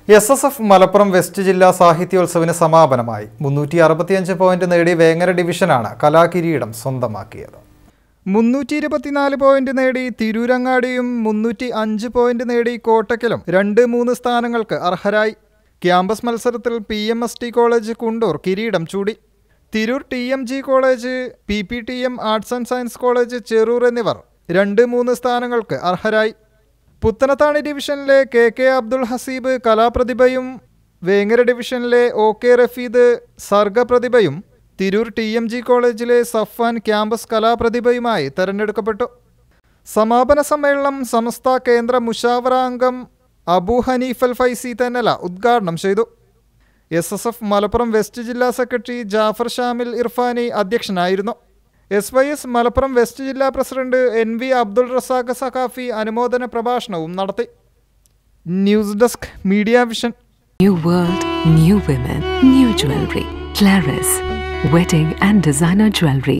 S S F Malappuram west ജില്ലാ സാഹിത്യോത്സവിന് സമാപനമായി മുന്നൂറ്റി അറുപത്തിയഞ്ച് പോയിന്റ് നേടി വേങ്ങര ഡിവിഷനാണ് കലാകിരീടം സ്വന്തമാക്കിയത് മുന്നൂറ്റി ഇരുപത്തിനാല് പോയിന്റ് നേടി തിരൂരങ്ങാടിയും മുന്നൂറ്റി അഞ്ച് പോയിന്റ് നേടി കോട്ടക്കലും രണ്ട് മൂന്ന് സ്ഥാനങ്ങൾക്ക് അർഹരായി ക്യാമ്പസ് മത്സരത്തിൽ P M S T college Kundoor കിരീടം ചൂടി Tirur T M G college P P T M arts and science college Cherur എന്നിവർ രണ്ട് മൂന്ന് സ്ഥാനങ്ങൾക്ക് അർഹരായി പുത്തനത്താണി ഡിവിഷനിലെ കെ കെ അബ്ദുൾ ഹസീബ് കലാപ്രതിഭയും വേങ്ങര ഡിവിഷനിലെ ഒ കെ റഫീദ് സർഗപ്രതിഭയും തിരൂർ ടി എം ജി കോളേജിലെ സഫാൻ ക്യാമ്പസ് കലാപ്രതിഭയുമായി തെരഞ്ഞെടുക്കപ്പെട്ടു സമാപന സമ്മേളനം സമസ്ത കേന്ദ്ര മുഷാവറ അംഗം അബു ഹനീഫൽ ഫൈസി തെന്നല ഉദ്ഘാടനം ചെയ്തു S S F Malappuram west ജില്ലാ സെക്രട്ടറി ജാഫർ ഷാമിൽ ഇർഫാനി അധ്യക്ഷനായിരുന്നു S Y S Malappuram west ജില്ലാ president N V Abdul Razak Saqafi അനുമോദന പ്രഭാഷണവും നടത്തി news desk media vision New world, new women, new jewelry. Claris, wedding and designer jewelry.